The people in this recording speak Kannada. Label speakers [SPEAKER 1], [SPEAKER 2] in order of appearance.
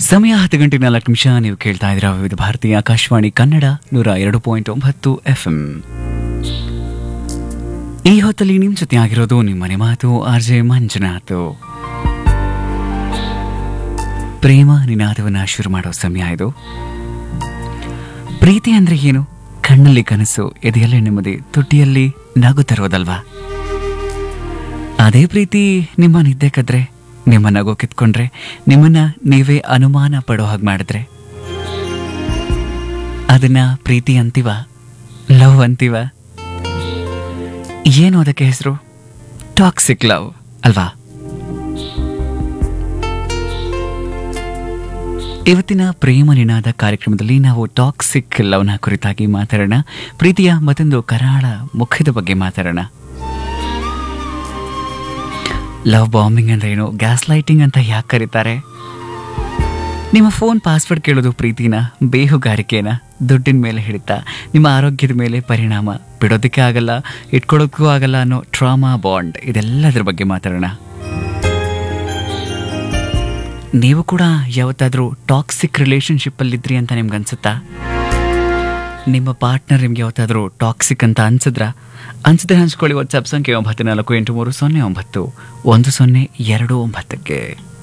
[SPEAKER 1] ಸಮಯ ಹತ್ತು ಗಂಟೆ ನಾಲ್ಕು ನಿಮಿಷ ನೀವು ಕೇಳ್ತಾ ಇದ್ದೀರಾ ವಿವಿಧ ಭಾರತೀಯ ಆಕಾಶವಾಣಿ ಕನ್ನಡ ನೂರ ಎರಡು ಪಾಯಿಂಟ್ ಒಂಬತ್ತು ಎಫ್ ಎಂ ಈ ಹೊತ್ತಲ್ಲಿ ನಿಮ್ ಜೊತೆ ಆಗಿರೋದು ನಿಮ್ಮನೆ ಮಾತು ಆರ್ ಜೆ ಮಂಜುನಾಥ್ ಪ್ರೇಮ ನಿನಾದವನ್ನ ಶುರು ಮಾಡೋ ಸಮಯ ಇದು ಪ್ರೀತಿ ಅಂದ್ರೆ ಏನು ಕಣ್ಣಲ್ಲಿ ಕನಸು ಎದೆಯಲ್ಲಿ ನೆಮ್ಮದಿ ತುಟಿಯಲ್ಲಿ ನಗು ತರೋದಲ್ವಾ ಅದೇ ಪ್ರೀತಿ ನಿಮ್ಮ ನಿದ್ದೆ ಕದ್ರೆ ನಿಮ್ಮ ನಗು ಕಿತ್ಕೊಂಡ್ರೆ ನಿಮ್ಮನ್ನ ನೀವೇ ಅನುಮಾನ ಪಡೋ ಹಾಗೆ ಮಾಡಿದ್ರೆ ಅದನ್ನ ಪ್ರೀತಿ ಅಂತೀವ ಲವ್ ಅಂತೀವ ಏನು ಅದಕ್ಕೆ ಹೆಸರು ಟಾಕ್ಸಿಕ್ ಲವ್ ಅಲ್ವಾ ಇವತ್ತಿನ ಪ್ರೇಮ ನಿನಾದ ಕಾರ್ಯಕ್ರಮದಲ್ಲಿ ನಾವು ಟಾಕ್ಸಿಕ್ ಲವ್ನ ಕುರಿತಾಗಿ ಮಾತಾಡೋಣ ಪ್ರೀತಿಯ ಮತ್ತೊಂದು ಕರಾಳ ಮುಖದ ಬಗ್ಗೆ ಮಾತಾಡೋಣ ಲವ್ ಬಾಂಬಿಂಗ್ ಅಂದ್ರೆ ಏನು ಗ್ಯಾಸ್ ಲೈಟಿಂಗ್ ಅಂತ ಯಾಕೆ ಕರೀತಾರೆ ನಿಮ್ಮ ಫೋನ್ ಪಾಸ್ವರ್ಡ್ ಕೇಳೋದು ಪ್ರೀತಿನ ಬೇಹುಗಾರಿಕೆನ ದುಡ್ಡಿನ ಮೇಲೆ ಹಿಡಿತ ನಿಮ್ಮ ಆರೋಗ್ಯದ ಮೇಲೆ ಪರಿಣಾಮ ಬಿಡೋದಕ್ಕೆ ಆಗಲ್ಲ ಇಟ್ಕೊಳ್ಳೋಕ್ಕೂ ಆಗಲ್ಲ ಅನ್ನೋ ಟ್ರಾಮಾ ಬಾಂಡ್ ಇದೆಲ್ಲದರ ಬಗ್ಗೆ ಮಾತಾಡೋಣ ನೀವು ಕೂಡ ಯಾವತ್ತಾದರೂ ಟಾಕ್ಸಿಕ್ ರಿಲೇಶನ್ಶಿಪ್ಪಲ್ಲಿದ್ರಿ ಅಂತ ನಿಮ್ಗೆ ಅನ್ಸುತ್ತಾ ನಿಮ್ಮ ಪಾರ್ಟ್ನರ್ ನಿಮ್ಗೆ ಯಾವತ್ತಾದರೂ ಟಾಕ್ಸಿಕ್ ಅಂತ ಅನ್ಸಿದ್ರ ಅನ್ಸಿದ್ರೆ ಹಂಚ್ಕೊಳ್ಳಿ ವಾಟ್ಸ್ಆಪ್ ಸಂಖ್ಯೆ ಒಂಬತ್ತು ನಾಲ್ಕು ಎಂಟು ಮೂರು ಸೊನ್ನೆ ಒಂಬತ್ತು ಒಂದು ಸೊನ್ನೆ ಎರಡು ಒಂಬತ್ತಕ್ಕೆ